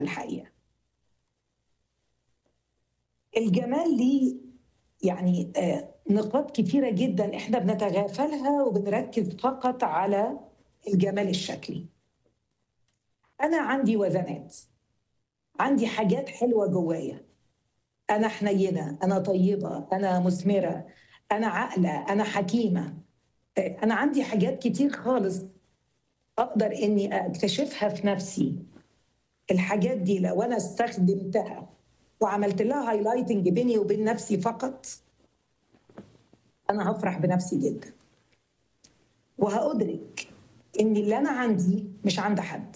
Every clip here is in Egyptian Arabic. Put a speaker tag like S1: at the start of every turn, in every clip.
S1: الحقيقه الجمال ليه يعني آه، نقاط كتيره جدا احنا بنتغافلها وبنركز فقط على الجمال الشكلي انا عندي وزنات عندي حاجات حلوه جوايا انا حنينه انا طيبه انا مثمره انا عاقله انا حكيمه آه، انا عندي حاجات كتير خالص اقدر اني اكتشفها في نفسي الحاجات دي لو انا استخدمتها وعملت لها هايلايتنج بيني وبين نفسي فقط انا هفرح بنفسي جدا وهادرك ان اللي انا عندي مش عند حد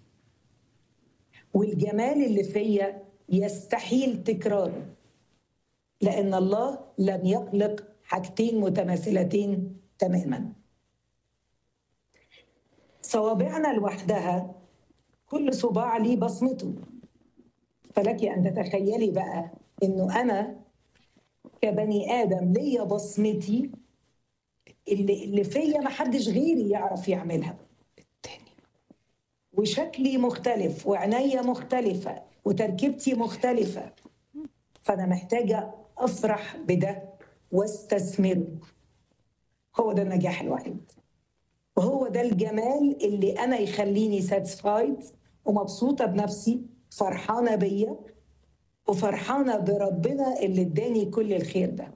S1: والجمال اللي فيا يستحيل تكراره لان الله لم يخلق حاجتين متماثلتين تماما صوابعنا لوحدها كل صباع ليه بصمته فلك ان تتخيلي بقى انه انا كبني ادم ليا بصمتي اللي اللي فيا ما حدش غيري يعرف يعملها
S2: التاني
S1: وشكلي مختلف وعناية مختلفة وتركيبتي مختلفة فأنا محتاجة أفرح بده واستثمره هو ده النجاح الوحيد وهو ده الجمال اللي أنا يخليني ساتسفايد ومبسوطة بنفسي فرحانة بيا وفرحانة بربنا اللي اداني كل الخير ده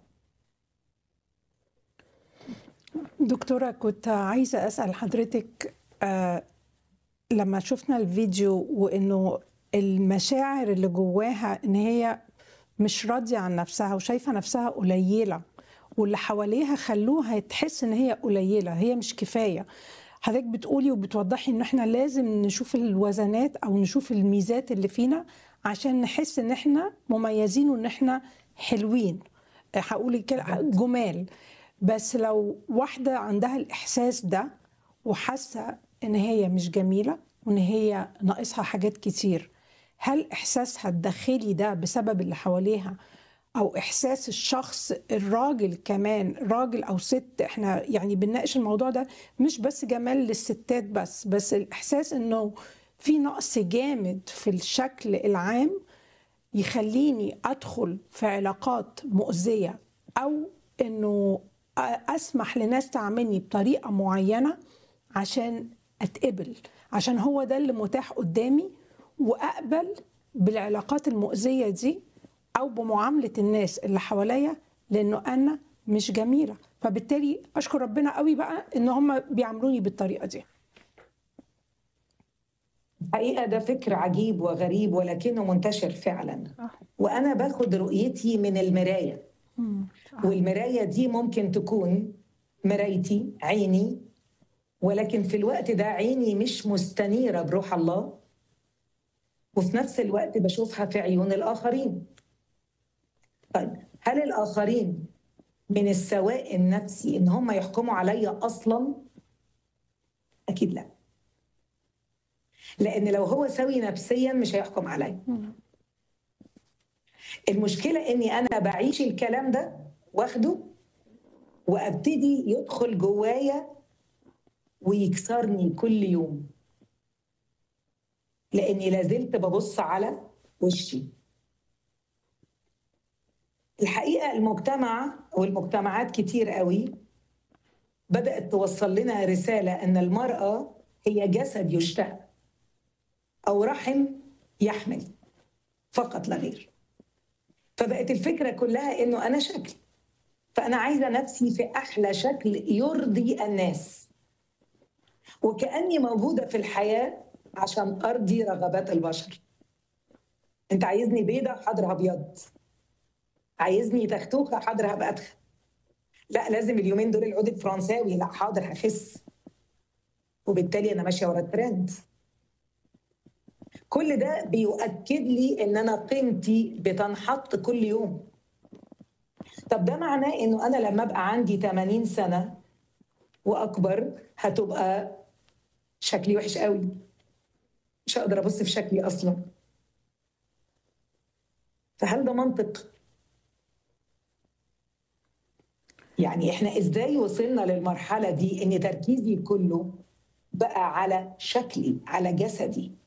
S2: دكتورة كنت عايزة أسأل حضرتك آه لما شفنا الفيديو وإنه المشاعر اللي جواها إن هي مش راضية عن نفسها وشايفة نفسها قليلة واللي حواليها خلوها تحس إن هي قليلة هي مش كفاية حضرتك بتقولي وبتوضحي إن إحنا لازم نشوف الوزنات أو نشوف الميزات اللي فينا عشان نحس إن إحنا مميزين وإن إحنا حلوين هقول كده جمال بس لو واحدة عندها الإحساس ده وحاسة إن هي مش جميلة وإن هي ناقصها حاجات كتير هل إحساسها الداخلي ده بسبب اللي حواليها أو إحساس الشخص الراجل كمان راجل أو ست إحنا يعني بنناقش الموضوع ده مش بس جمال للستات بس بس الإحساس إنه في نقص جامد في الشكل العام يخليني أدخل في علاقات مؤذية أو إنه اسمح لناس تعاملني بطريقه معينه عشان اتقبل عشان هو ده اللي متاح قدامي واقبل بالعلاقات المؤذيه دي او بمعامله الناس اللي حواليا لانه انا مش جميله فبالتالي اشكر ربنا قوي بقى ان هم بيعاملوني بالطريقه دي
S1: حقيقة ده فكر عجيب وغريب ولكنه منتشر فعلا وأنا باخد رؤيتي من المراية والمراية دي ممكن تكون مرايتي عيني ولكن في الوقت ده عيني مش مستنيرة بروح الله وفي نفس الوقت بشوفها في عيون الآخرين طيب هل الآخرين من السواء النفسي إن هم يحكموا عليا أصلا؟ أكيد لا لأن لو هو سوي نفسيا مش هيحكم عليا المشكلة إني أنا بعيش الكلام ده واخده وابتدي يدخل جوايا ويكسرني كل يوم لاني لازلت ببص على وشي الحقيقه المجتمع والمجتمعات كتير قوي بدات توصل لنا رساله ان المراه هي جسد يشتهى او رحم يحمل فقط لا غير فبقت الفكره كلها انه انا شكل فأنا عايزة نفسي في أحلى شكل يرضي الناس وكأني موجودة في الحياة عشان أرضي رغبات البشر أنت عايزني بيضة حاضر أبيض عايزني تختوخة حاضر هبقى أتخن لا لازم اليومين دول العود الفرنساوي لا حاضر هخس وبالتالي أنا ماشية ورا الترند كل ده بيؤكد لي إن أنا قيمتي بتنحط كل يوم طب ده معناه انه انا لما ابقى عندي 80 سنه واكبر هتبقى شكلي وحش قوي مش هقدر ابص في شكلي اصلا فهل ده منطق يعني احنا ازاي وصلنا للمرحله دي ان تركيزي كله بقى على شكلي على جسدي